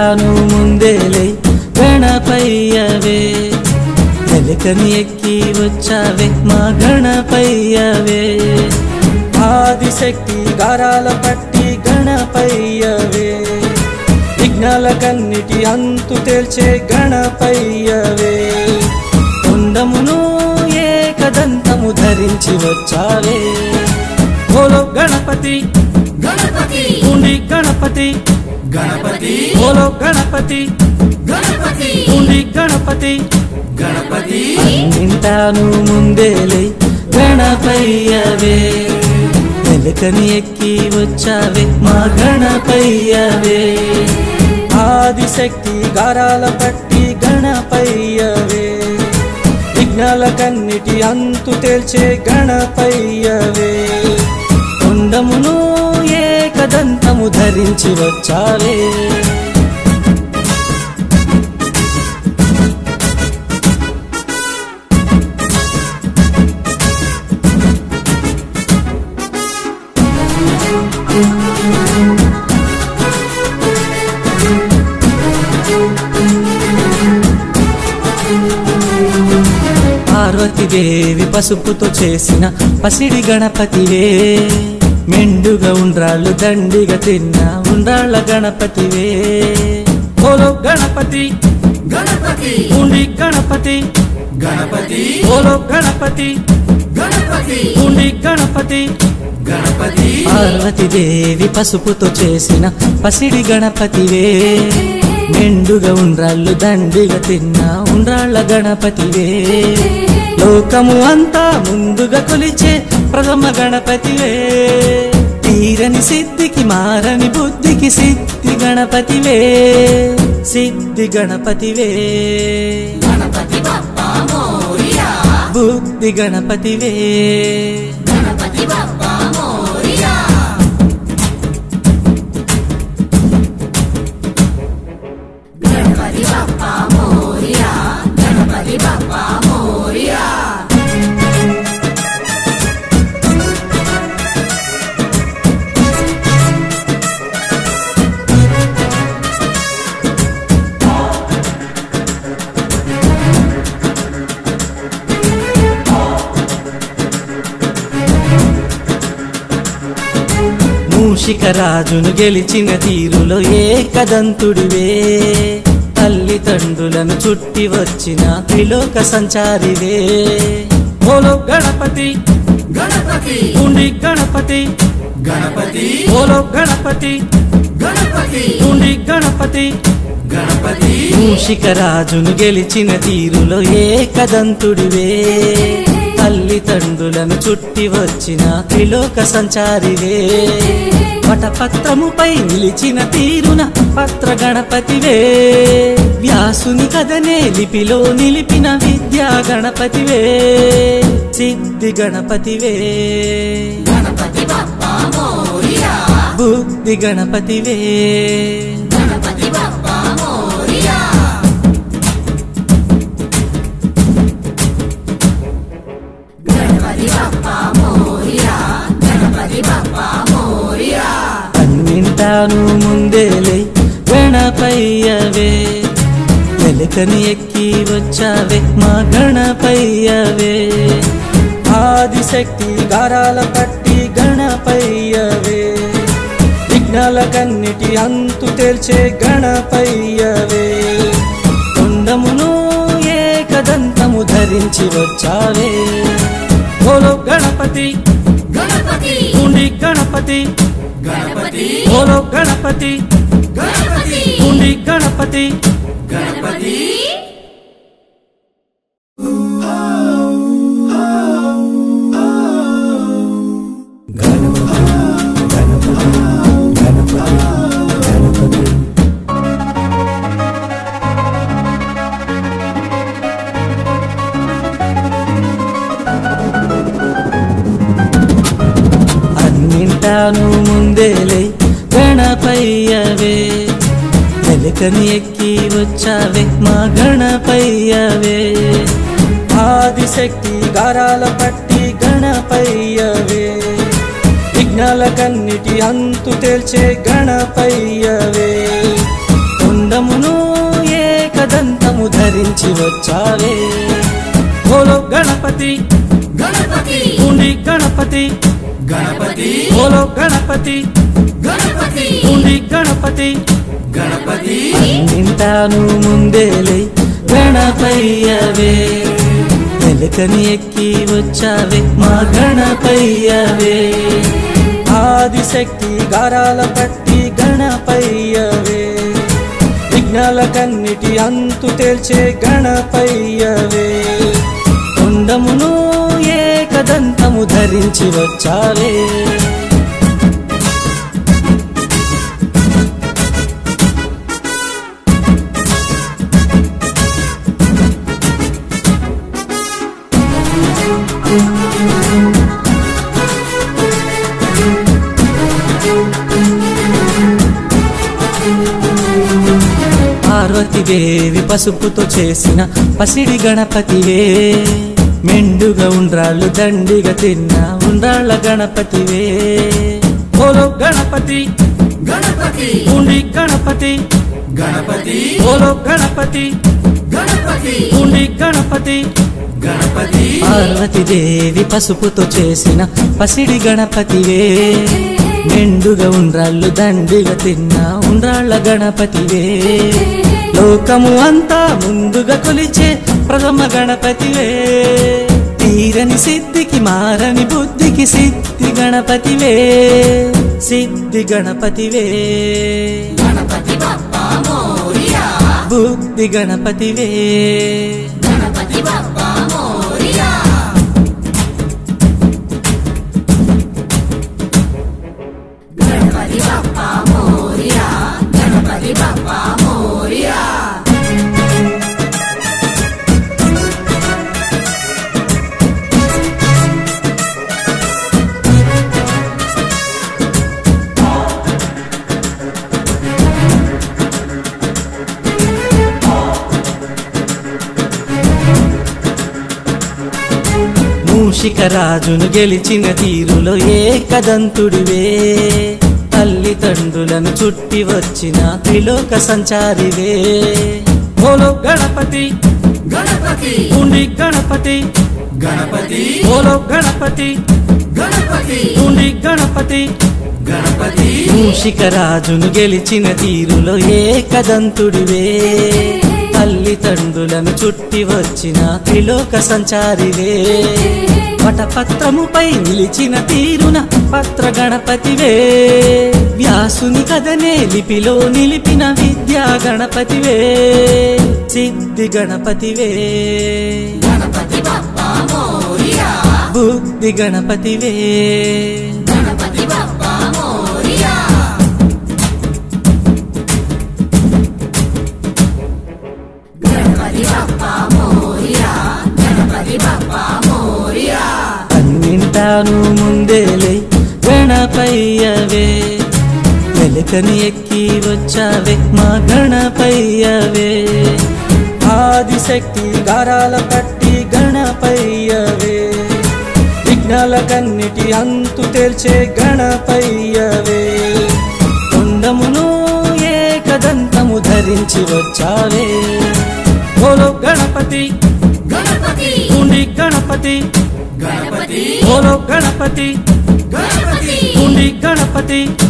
అన్నింటాను ముందేలే గణపయ్యవే ఎలుకని ఎక్కి వచ్చావే మా గణపయ్యవే ఆదిశక్తి గారాల పట్టి గణపయ్యవే విఘ్నాల కన్నిటి అంతు తేల్చే గణపయ్యవే కొండమును ఏకదంతము ధరించి వచ్చావే బోలో గణపతి గణపతి ఉండి గణపతి గణపతి బోలో గణపతి గణపతి ఉండి గణపతి గణపతి అన్నింటాను ముందేలే గణపయ్యవే ఎలుకని ఎక్కి వచ్చావే మా గణపయ్యవే ఆదిశక్తి గారాల పట్టి గణపయ్యవే విఘ్నాల కన్నిటి అంతు తేల్చే గణపయ్యవే కొండమును ఏకదంతము ధరించి వచ్చావే పార్వతీదేవి పసుపుతో చేసిన పసిడి గణపతివే మెండుగా ఉండ్రాళ్ళు దండిగా తిన్న ఉండ్రాళ్ళ గణపతివే ఓలో గణపతి గణపతి ఉండి గణపతి గణపతి ఓలో గణపతి గణపతి ఉండి గణపతి గణపతి పార్వతీదేవి పసుపుతో చేసిన పసిడి గణపతివే మెండుగా ఉండ్రాళ్ళు దండిగా తిన్న ఉండ్రాళ్ళ గణపతివే లోకము అంతా ముందుగా కొలిచే ప్రథమ గణపతివే తీరని సిద్ధికి మారని బుద్ధికి సిద్ధి గణపతివే సిద్ధి గణపతివే గణపతి బప్పా మోరియా బుద్ధి గణపతివే గణపతి బప్పా మోరియా గణపతి బప్పా మోరియా గణపతి బప్పా మోరియా మూషిక రాజును గెలిచిన తీరులో ఏకదంతుడివే తల్లిదండ్రులను చుట్టి వచ్చిన త్రిలోక సంచారివే ఓలో గణపతి గణపతి ఉండి గణపతి గణపతి ఓలో గణపతి గణపతి ఉండి గణపతి గణపతి మూషిక రాజును గెలిచిన తీరులో ఏకదంతుడివే తల్లిదండ్రులను చుట్టి వచ్చిన త్రిలోక సంచారివే వటపత్రముపై నిలిచిన తీరున పత్ర గణపతివే వ్యాసుని కథనే లిపిలో నిలిపిన విద్యా గణపతివే సిద్ధి గణపతివే గణపతి బప్పా మోరియా బుద్ధి గణపతివే గణపతి బప్పా మోరియా గణపతి బప్పా మోరియా గణపతి బప్పా మోరియా అన్నింటాను ముందేలే గణపయ్యవే ఎలుకని ఎక్కి వచ్చావే మా గణపయ్యవే ఆదిశక్తి గారాల పట్టి గణపయ్యవే విఘ్నాల కన్నిటి అంతు తేల్చే గణపయ్యవే కొండమును ఏకదంతము ధరించి వచ్చావే ఓలో గణపతి గణపతి ఉండి గణపతి గణపతి ఓలో గణపతి గణపతి ఉండి గణపతి గణపతి అన్నింటాను ముందేలే గణపయ్యవే ఎలుకని ఎక్కి వచ్చావే మా గణపయ్యవే ఆదిశక్తి గారాల పట్టి గణపయ్యవే విఘ్నాల కన్నిటి అంతు తేల్చే గణపయ్యవే కొండము ధరించి వచ్చావే ఓలో గణపతి గణపతి ఉండి గణపతి గణపతి ఓలో గణపతి గణపతి ఉండి గణపతి గణపతి నింటాను ముందేలే గణపయ్యవే ఎలుకని ఎక్కి వచ్చావే మా గణపయ్యవే ఆదిశక్తి గారాల పట్టి గణపయ్యవే విఘ్నాల కన్నిటి అంతు తేల్చే గణపయ్యవే కుండమును ఏకదంతము ధరించి వచ్చావే పార్వతీదేవి పసుపుతో చేసిన పసిడి గణపతివే మెండుగా ఉండ్రాళ్ళు దండిగా తిన్న ఉండ్రాళ్ళ గణపతివే ఓలో గణపతి గణపతి ఉండి గణపతి గణపతి ఓలో గణపతి గణపతి ఉండి గణపతి గణపతి పార్వతీదేవి పసుపుతో చేసిన పసిడి గణపతివే మెండుగా ఉండ్రాళ్ళు దండిగా తిన్న ఉండ్రాళ్ళ గణపతివే లోకము అంతా ముందుగా కొలిచే ప్రథమ గణపతివే తీరని సిద్ధికి మారని బుద్ధికి సిద్ధి గణపతివే సిద్ధి గణపతివే గణపతి బప్పా మోరియా బుద్ధి గణపతివే గణపతి బప్పా మోరియా గణపతి బప్పా మోరియా గణపతి బప్పా మోరియా మూషిక రాజును గెలిచిన తీరులో ఏకదంతుడివే తల్లిదండ్రులను చుట్టి వచ్చిన త్రిలోక సంచారివే ఓలో గణపతి గణపతి ఉండి గణపతి గణపతి ఓలో గణపతి గణపతి ఉండి గణపతి గణపతి మూషిక రాజును గెలిచిన తీరులో ఏకదంతుడివే తల్లిదండ్రులను చుట్టి వచ్చిన త్రిలోక సంచారివే పటపత్రముపై నిలిచిన తీరున పత్ర గణపతివే వ్యాసుని కథనే లిపిలో నిలిపిన విద్యా గణపతివే సిద్ధి గణపతివే గణపతి బప్పా మోరియా బుద్ధి గణపతివే గణపతి బప్పా మోరియా గణపతి బప్పా మోరియా గణపతి బప్పా మోరియా అన్నింటాను ముందేలే గణపయ్యవే వెలుకని ఎక్కి వచ్చావే మా గణపయ్యవే ఆదిశక్తి గారాల పట్టి గణపయ్యవే విఘ్నాల కన్నిటి అంతు తేల్చే గణపయ్యవే కొండమును ఏకదంతము ధరించి వచ్చావే ఓలో గణపతి గణపతి ఉండి గణపతి గణపతి ఓలో గణపతి గణపతి ఉండి గణపతి